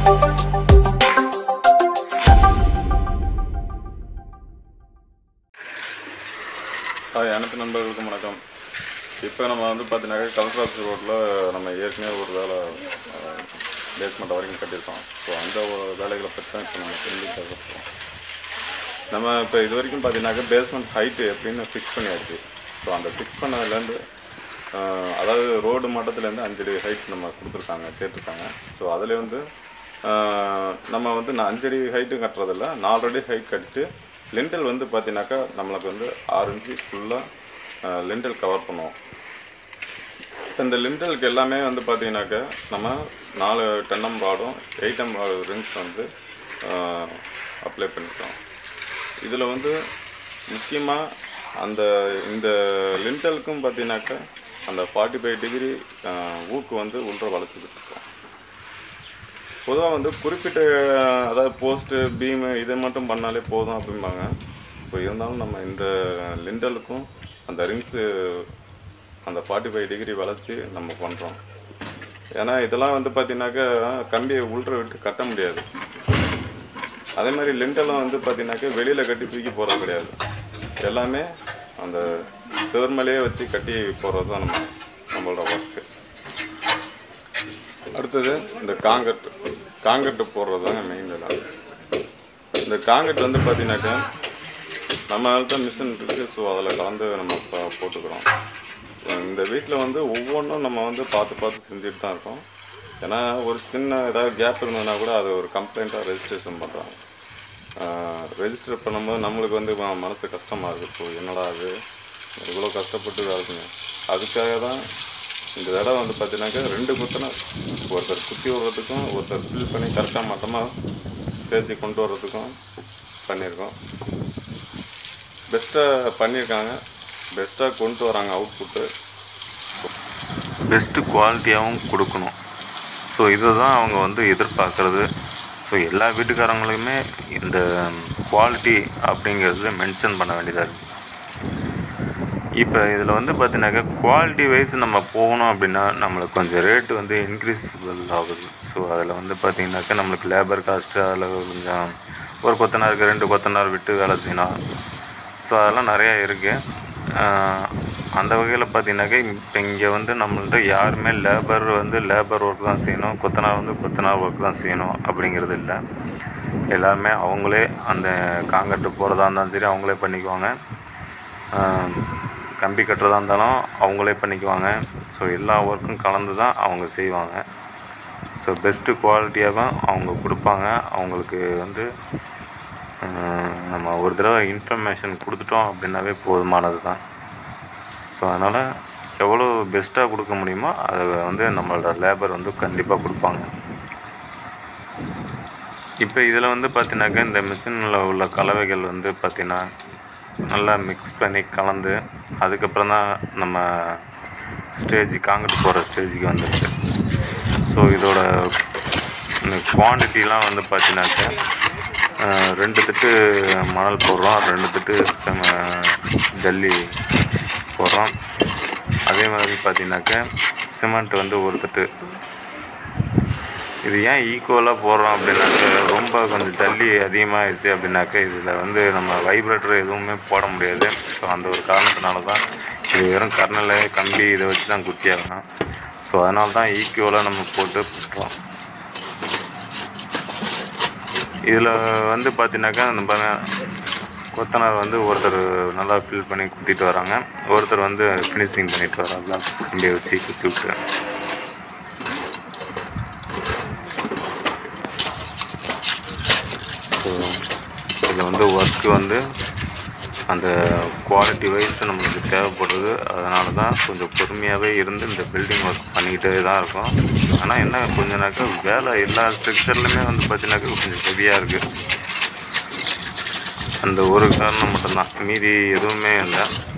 hi அனைத்து நண்பர்களுக்கும் வணக்கம் இப்போ நம்ம வந்து பார்த்தீங்கன்னாக்கா கலெக்டர் ஆஃபீஸ் ரோட்டில் நம்ம ஏற்கனவே ஒரு வேலை பேஸ்மெண்ட் வரைக்கும் கட்டியிருக்கோம் ஸோ அந்த ஒ- வேலைகளை பற்றி தான் இப்போ நம்ம தெரிஞ்சு பேச போகிறோம் நம்ம இப்போ இது வரைக்கும் பார்த்தீங்கன்னாக்கா பேஸ்மெண்ட் ஹைட்டு எப்படின்னு ஃபிக்ஸ் பண்ணியாச்சு ஸோ அந்த ஃபிக்ஸ் பண்ணதுலேருந்து ஆஹ், அதாவது ரோடு மட்டத்துலேருந்து அஞ்சு அடி ஹைட் நம்ம கொடுத்துருக்காங்க கேட்டிருக்காங்க ஸோ அதில் வந்து ஆஹ், நம்ம வந்து நான் அஞ்சு அடி ஹைட்டும் கட்டுறதில்ல நாலு அடி ஹைட் கட்டிட்டு லிண்டல் வந்து பார்த்தீங்கன்னாக்கா நம்மளுக்கு வந்து ஆறு இன்ச்சு ஃபுல்லாக லிண்டல் கவர் பண்ணுவோம் இப்போ இந்த லிண்டலுக்கு எல்லாமே வந்து பார்த்தீங்கன்னாக்கா நம்ம நாலு டென்னம் ராடும் எயிட்டம் ரிங்ஸ் வந்து அப்ளை பண்ணிக்கிறோம் இதில் வந்து முக்கியமாக அந்த இந்த லிண்டலுக்கும் பார்த்தீங்கன்னாக்கா அந்த ஃபார்ட்டி ஃபைவ் டிகிரி ஊக்கு வந்து உள்ள வளைச்சிக்கிட்டு இருக்கோம் பொதுவாக வந்து குறிப்பிட்ட அதாவது போஸ்ட்டு பீமு இதை மட்டும் பண்ணாலே போதும் அப்படிம்பாங்க ஸோ இருந்தாலும் நம்ம இந்த லிண்டலுக்கும் அந்த ரிங்ஸு அந்த ஃபார்ட்டி ஃபைவ் டிகிரி வளைச்சி நம்ம பண்ணுறோம் ஏன்னா இதெல்லாம் வந்து பார்த்தீங்கன்னாக்கா கம்பியை உள்ற விட்டு கட்ட முடியாது அதே மாதிரி லிண்டலும் வந்து பார்த்தீங்கன்னாக்கா வெளியில் கட்டி தூக்கி போகிறது கிடையாது எல்லாமே அந்த சிவர்மலையே வச்சு கட்டி போகிறது தான் நம்ம நம்மளோட ஒர்க்கு அடுத்தது இந்த காங்கட் காங்கட்டு போடுறது தாங்க மெயின் வேலை இந்த காங்கட் வந்து பார்த்தீங்கன்னாக்கா நம்மள்ட்ட மிஷின் இருக்குது ஸோ அதில் கலந்து நம்ம இப்போ போட்டுக்கிறோம் So, இந்த வீட்டில் வந்து ஒவ்வொன்றும் நம்ம வந்து பார்த்து பார்த்து செஞ்சுட்டு தான் இருக்கோம் ஏன்னா ஒரு சின்ன ஏதாவது கேப் இருந்ததுன்னா கூட அது ஒரு கம்ப்ளைண்ட்டாக ரெஜிஸ்ட்ரேஷன் பண்ணுறாங்க ரெஜிஸ்டர் பண்ணும்போது நம்மளுக்கு வந்து ம- மனசு கஷ்டமாக இருக்குது ஸோ என்னடா அது இவ்வளோ கஷ்டப்பட்டு வேலை செஞ்சேன் அதுக்காக தான் இந்த தடவை வந்து பார்த்தீங்கன்னாக்கா ரெண்டு குத்தனை ஒருத்தர் குத்தி விடுறதுக்கும் ஒருத்தர் ஃபில் பண்ணி கரெக்டாக மட்டமாக தேய்ச்சி கொண்டு வர்றதுக்கும் பண்ணியிருக்கோம் பெஸ்ட்டாக பண்ணியிருக்காங்க பெஸ்ட்டாக கொண்டு வராங்க அவுட்புட்டு பெஸ்ட்டு குவாலிட்டியாகவும் கொடுக்கணும் ஸோ இதை தான் அவங்க வந்து எதிர்பார்க்குறது ஸோ எல்லா வீட்டுக்காரங்களுமே இந்த குவாலிட்டி அப்படிங்கிறது மென்ஷன் பண்ண வேண்டியதாக இருக்குது இப்போ இதில் வந்து பார்த்தீங்கன்னாக்கா குவாலிட்டி வைஸ் நம்ம போகணும் அப்படின்னா நம்மளுக்கு கொஞ்சம் ரேட்டு வந்து இன்க்ரீஸபிள் ஆகுது ஸோ அதில் வந்து பார்த்திங்கனாக்கா நம்மளுக்கு லேபர் காஸ்ட்டு அதில் கொஞ்சம் ஒரு கொத்தனாருக்கு ரெண்டு கொத்தனார் விட்டு வேலை செய்யணும் ஸோ அதெல்லாம் நிறையா இருக்குது அந்த வகையில் பார்த்தீங்கன்னாக்கா இப்போ இங்கே வந்து நம்மள்ட்ட யாருமே லேபர் வந்து லேபர் ஒர்க் தான் செய்யணும் கொத்தனார் வந்து கொத்தனார் ஒர்க் தான் செய்யணும் அப்படிங்கிறது இல்லை எல்லாருமே அவங்களே அந்த காங்கிரட்டு போகிறதா இருந்தாலும் சரி அவங்களே பண்ணிக்குவாங்க ஆஹ் கம்பி கட்டுறதா இருந்தாலும் அவங்களே பண்ணிக்குவாங்க ஸோ எல்லா ஒர்க்கும் கலந்து தான் அவங்க செய்வாங்க ஸோ பெஸ்ட்டு குவாலிட்டியாக தான் அவங்க கொடுப்பாங்க அவங்களுக்கு வந்து ஆஹ் நம்ம ஒரு தடவை இன்ஃபர்மேஷன் கொடுத்துட்டோம் அப்படின்னாவே போதுமானது தான் ஸோ அதனால் எவ்வளோ பெஸ்ட்டாக கொடுக்க முடியுமோ அதை வந்து நம்மளோட லேபர் வந்து கண்டிப்பாக கொடுப்பாங்க இப்போ இதில் வந்து பார்த்தீங்கன்னாக்கா இந்த மிஷினில் உள்ள கலவைகள் வந்து பார்த்திங்கன்னா நல்லா மிக்ஸ் பண்ணி கலந்து அதுக்கப்புறம் தான் நம்ம ஸ்டேஜ் காங்கிரட் போகிற ஸ்டேஜுக்கு வந்துருக்கு ஸோ இதோட குவான்டிட்டிலாம் வந்து பார்த்தீங்கன்னாக்கா அஹ், ரெண்டு திட்டு மணல் போடுறோம் ரெண்டு திட்டு செம ஜல்லி போடுறோம் அதே மாதிரி பார்த்தீங்கன்னாக்கா சிமெண்ட் வந்து ஒரு திட்டு இது ஏன் ஈக்குவலாக போடுறோம் அப்படின்னாக்க ரொம்ப கொஞ்சம் ஜல்லி அதிகமாகிடுச்சு அப்படின்னாக்க இதில் வந்து நம்ம வைப்ரேட்டர் எதுவுமே போட முடியாது ஸோ அந்த ஒரு காரணத்தினால தான் இது வெறும் கர்னல் கம்பி இதை வச்சு தான் குத்தி ஆகணும் ஸோ அதனால தான் ஈக்குவலாக நம்ம போட்டு பண்ணுறோம் இதில் வந்து பார்த்தீங்கன்னாக்கா நம்ம கொத்தனார் வந்து ஒருத்தர் நல்லா ஃபில் பண்ணி குத்திட்டு வராங்க ஒருத்தர் வந்து ஃபினிஷிங் பண்ணிட்டு வராங்க கம்பியை வச்சு குத்தி விட்டு ஸோ இதில் வந்து ஒர்க்கு வந்து அந்த குவாலிட்டி வைஸ் நம்மளுக்கு தேவைப்படுது அதனால தான் கொஞ்சம் பொறுமையாகவே இருந்து இந்த பில்டிங் ஒர்க் பண்ணிக்கிட்டே தான் இருக்கோம் ஆனால் என்ன கொஞ்சம்னாக்கா வேலை எல்லா ஸ்ட்ரக்சர்லையுமே வந்து பார்த்தீங்கன்னாக்கா கொஞ்சம் ஹெவியாக இருக்குது அந்த ஒரு காரணம் மட்டும்தான் மீதி எதுவுமே இல்லை